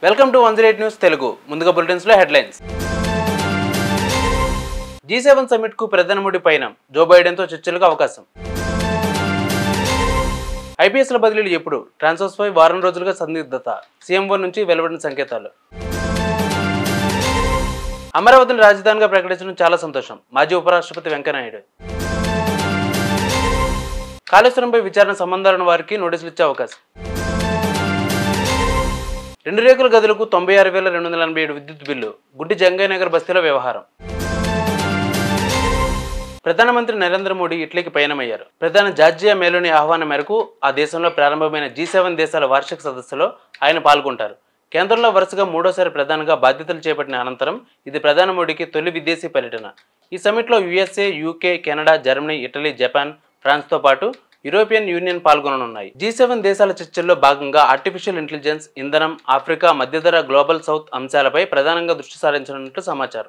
welcome to one zero eight news Telugu ముందుగా బులెటిన్స్ లో హెడ్లైన్స్ జీ సెవెన్ సమిట్ కు ప్రధాని మోడీ పైన జో బైడెన్ తో చర్చలకు అవకాశం ఐపీఎస్ల బదిలీలు ఎప్పుడు ట్రాన్స్ఫర్స్ పై వారం రోజులుగా సందిగ్ధత సీఎం వన్ నుంచి వెలువడిన సంకేతాలు అమరావతిని రాజధానిగా ప్రకటించడం చాలా సంతోషం మాజీ ఉపరాష్ట్రపతి వెంకయ్యనాయుడు కాళేశ్వరంపై విచారణ సంబంధాలను వారికి నోటీసులు ఇచ్చే అవకాశం రెండు రేకుల గదులకు తొంభై ఆరు వేల రెండు వందల ఎనభై ఏడు విద్యుత్ బిల్లు గుడ్డి జంగయ్యనగర్ బస్తీలో వ్యవహారం ప్రధానమంత్రి నరేంద్ర మోడీ ఇటలీకి పయనమయ్యారు ప్రధాని జార్జియా మేలోని ఆహ్వానం మేరకు ఆ దేశంలో ప్రారంభమైన జీ సెవెన్ దేశాల వార్షిక సదస్సులో ఆయన పాల్గొంటారు కేంద్రంలో వరుసగా మూడోసారి ప్రధానిగా బాధ్యతలు చేపట్టిన అనంతరం ఇది ప్రధాని మోడీకి తొలి విదేశీ పర్యటన ఈ సమిట్లో USA UK Canada Germany Italy Japan ఫ్రాన్స్తో పాటు యూరోపియన్ యూనియన్ పాల్గొననున్నాయి జీ సెవెన్ దేశాల చర్చల్లో భాగంగా ఆర్టిఫిషియల్ ఇంటెలిజెన్స్ ఇంధనం ఆఫ్రికా మధ్యధర గ్లోబల్ సౌత్ అంశాలపై ప్రధానంగా దృష్టి సారించనున్నట్లు సమాచారం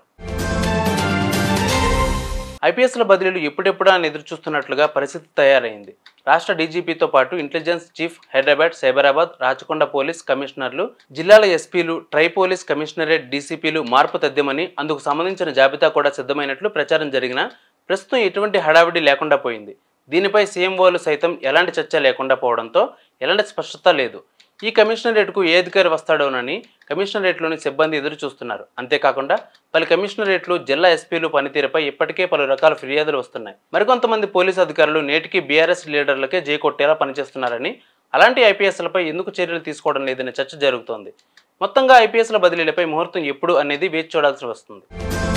ఐపీఎస్ల బదిలీలు ఎప్పుడెప్పుడా అని ఎదురు చూస్తున్నట్లుగా పరిస్థితి తయారైంది రాష్ట్ర డీజీపీతో పాటు intelligence chief Hyderabad Cyberabad Rachakonda police కమిషనర్లు జిల్లాల ఎస్పీలు ట్రై పోలీస్ కమిషనరేట్ డీసీపీలు మార్పు తథ్యమని అందుకు సంబంధించిన జాబితా కూడా సిద్ధమైనట్లు ప్రచారం జరిగినా ప్రస్తుతం ఎటువంటి హడావిడి లేకుండా పోయింది దీనిపై సీఎంఓలు సైతం ఎలాంటి చర్చ లేకుండా పోవడంతో ఎలాంటి స్పష్టత లేదు ఈ కమిషనరేట్కు ఏ అధికారి వస్తాడోనని కమిషనరేట్లోని సిబ్బంది ఎదురు చూస్తున్నారు అంతేకాకుండా పలు కమిషనరేట్లు జిల్లా ఎస్పీలు పనితీరుపై ఇప్పటికే పలు రకాల ఫిర్యాదులు వస్తున్నాయి మరికొంతమంది పోలీసు అధికారులు నేటికి బీఆర్ఎస్ లీడర్లకే జై కొట్టేలా పనిచేస్తున్నారని అలాంటి ఐపీఎస్లపై ఎందుకు చర్యలు తీసుకోవడం లేదనే చర్చ జరుగుతోంది మొత్తంగా ఐపీఎస్ల బదిలీలపై ముహూర్తం ఎప్పుడు అనేది వేచి చూడాల్సి వస్తుంది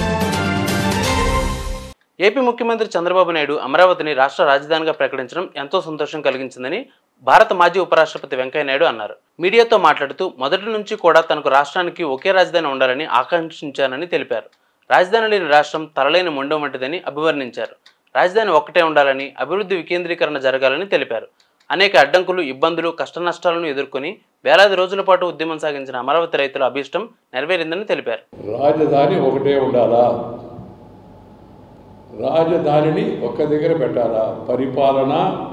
ఏపీ ముఖ్యమంత్రి చంద్రబాబు నాయుడు అమరావతిని రాష్ట్ర రాజధానిగా ప్రకటించడం ఎంతో సంతోషం కలిగించిందని భారత మాజీ ఉపరాష్ట్రపతి వెంకయ్యనాయుడు అన్నారు మీడియాతో మాట్లాడుతూ మొదటి నుంచి కూడా తనకు రాష్ట్రానికి ఒకే రాజధాని ఉండాలని ఆకాంక్షించానని తెలిపారు రాజధాని లేని రాష్ట్రం తలలేని మొండం వంటిదని అభివర్ణించారు రాజధాని ఒక్కటే ఉండాలని అభివృద్ధి వికేంద్రీకరణ జరగాలని తెలిపారు అనేక అడ్డంకులు ఇబ్బందులు కష్టనష్టాలను ఎదుర్కొని వేలాది రోజుల పాటు ఉద్యమం సాగించిన అమరావతి రైతుల అభీష్టం నెరవేరిందని తెలిపారు రాజధాని ఒకటే ఉండాలా రాజధానిని ఒక్క దగ్గర పెట్టాలా పరిపాలన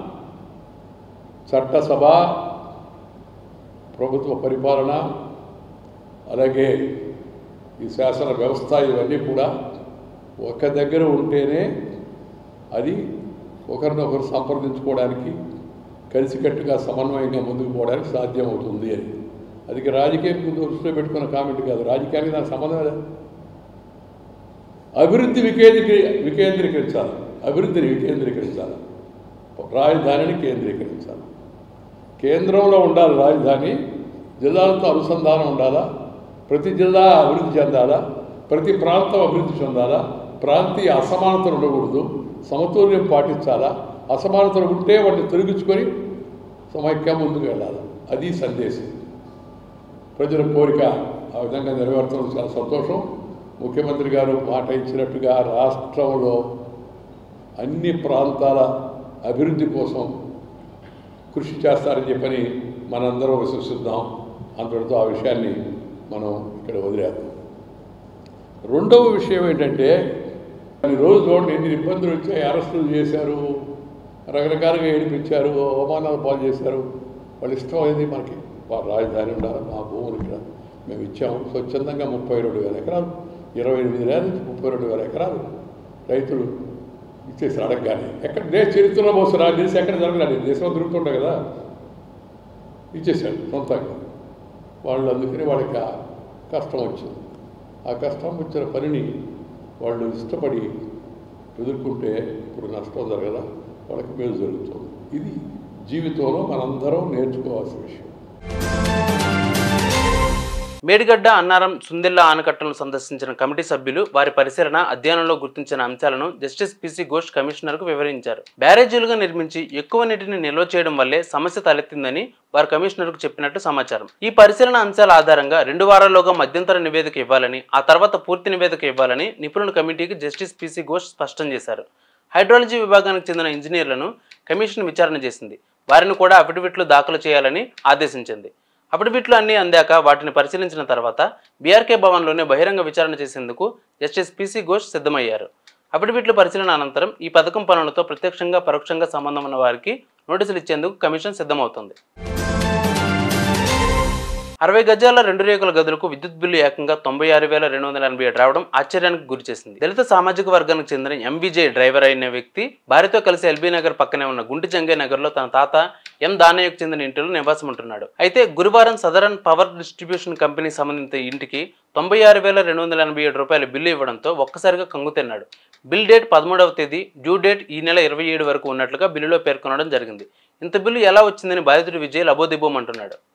చట్టసభ ప్రభుత్వ పరిపాలన అలాగే ఈ శాసన వ్యవస్థ ఇవన్నీ కూడా ఒక దగ్గర ఉంటేనే అది ఒకరినొకరు సంప్రదించుకోవడానికి కలిసికట్టుగా సమన్వయంగా ముందుకు పోవడానికి సాధ్యం అవుతుంది అని అది ఇక రాజకీయం దృష్టిలో పెట్టుకున్న కామెంట్ కాదు రాజకీయానికి దానికి సంబంధం లేదు అభివృద్ధి వికేంద్రీ వికేంద్రీకరించాలి అభివృద్ధిని వికేంద్రీకరించాలి రాజధానిని కేంద్రీకరించాలి కేంద్రంలో ఉండాలి రాజధాని జిల్లాలతో అనుసంధానం ఉండాలా ప్రతి జిల్లా అభివృద్ధి చెందాలా ప్రతి ప్రాంతం అభివృద్ధి చెందాలా ప్రాంతీయ అసమానతలు ఉండకూడదు సమతుల్యం పాటించాలా అసమానతలు ఉంటే వాటిని తొలగించుకొని సమైక్యం ముందుకు వెళ్ళాలి అది సందేశం ప్రజల కోరిక ఆ విధంగా నెరవేర్చడం చాలా సంతోషం ముఖ్యమంత్రి గారు మాట ఇచ్చినట్టుగా రాష్ట్రంలో అన్ని ప్రాంతాల అభివృద్ధి కోసం కృషి చేస్తారని చెప్పని మనందరం విశ్వసిద్దాం అంతటితో ఆ విషయాన్ని మనం ఇక్కడ వదిలేద్దాం రెండవ విషయం ఏంటంటే కొన్ని రోజు చూడండి ఎన్ని ఇబ్బందులు వచ్చాయి అరెస్టులు చేశారు రకరకాలుగా ఏడిపించారు అవమానాలు పాలు చేశారు వాళ్ళ ఇష్టం అయింది మనకి వారు రాజధాని ఉండాలి మా భూములు ఇక్కడ మేము ఇచ్చాము స్వచ్ఛందంగా ముప్పై రెండు వేల ఎకరాలు ఇరవై ఎనిమిది వేల నుంచి ముప్పై రెండు వేల ఎకరాలు రైతులు ఇచ్చేసి అడగగానే ఎక్కడ దేశ చరిత్రలో మోసం నాకు తెలిసి ఎక్కడ జరగలేదు దేశంలో దొరుకుతుండే కదా ఇచ్చేసాడు సొంతంగా వాళ్ళు అందుకని వాళ్ళకి ఆ కష్టం వచ్చింది ఆ కష్టం వచ్చిన పనిని వాళ్ళు ఇష్టపడి ఎదుర్కొంటే ఇప్పుడు నష్టం జరగదా వాళ్ళకి మేలు జరుగుతుంది ఇది జీవితంలో మనందరం నేర్చుకోవాల్సిన విషయం మేడిగడ్డ అన్నారం సుందిల్లా ఆనకట్టలను సందర్శించిన కమిటీ సభ్యులు వారి పరిశీలన అధ్యయనంలో గుర్తించిన అంశాలను జస్టిస్ పిసి ఘోష్ కమిషనర్కు వివరించారు బ్యారేజీలుగా నిర్మించి ఎక్కువ నీటిని నిల్వ చేయడం వల్లే సమస్య తలెత్తిందని వారు కమిషనర్కు చెప్పినట్టు సమాచారం ఈ పరిశీలన అంశాల ఆధారంగా రెండు వారాల్లోగా మధ్యంతర నివేదిక ఇవ్వాలని ఆ తర్వాత పూర్తి నివేదిక ఇవ్వాలని నిపుణుల కమిటీకి జస్టిస్ పిసి ఘోష్ స్పష్టం చేశారు హైడ్రాలజీ విభాగానికి చెందిన ఇంజనీర్లను కమిషన్ విచారణ చేసింది వారిని కూడా అఫిడవిట్లు దాఖలు చేయాలని ఆదేశించింది అఫిడవిట్లు అన్నీ అందాక వాటిని పరిశీలించిన తర్వాత బీఆర్కే భవన్లోనే బహిరంగ విచారణ చేసేందుకు జస్టిస్ పిసి ఘోష్ సిద్ధమయ్యారు అఫిడవిట్ల పరిశీలన అనంతరం ఈ పథకం పనులతో ప్రత్యక్షంగా పరోక్షంగా సంబంధం ఉన్న వారికి నోటీసులు ఇచ్చేందుకు కమిషన్ సిద్ధమవుతుంది అరవై గజాల రెండు రేకుల గదులకు విద్యుత్ బిల్లు ఏకంగా తొంభై ఆరు వేల రెండు వందల ఎనభై ఏడు రావడం ఆశ్చర్యానికి గురిచేసింది దళిత సామాజిక వర్గానికి చెందిన ఎంవిజే డ్రైవర్ అయిన వ్యక్తి భార్యతో కలిసి ఎల్బీ నగర్ పక్కనే ఉన్న గుంటి జంగే నగర్లో తన తాత ఎం దానయ్యకు చెందిన ఇంటిలో నివాసం ఉంటున్నాడు అయితే గురువారం సదరన్ పవర్ డిస్ట్రిబ్యూషన్ కంపెనీకి సంబంధించిన ఇంటికి తొంభై ఆరు వేల రెండు వందల ఎనభై ఏడు రూపాయల బిల్లు ఇవ్వడంతో ఒక్కసారిగా కంగుతిన్నాడు బిల్ డేట్ పదమూడవ తేదీ డ్యూ డేట్ ఈ నెల ఇరవై ఏడు వరకు ఉన్నట్లుగా బిల్లులో పేర్కొనడం జరిగింది ఇంత బిల్లు ఎలా వచ్చిందని బాధితుడు విజయ్ లబోదిబోమంటున్నాడు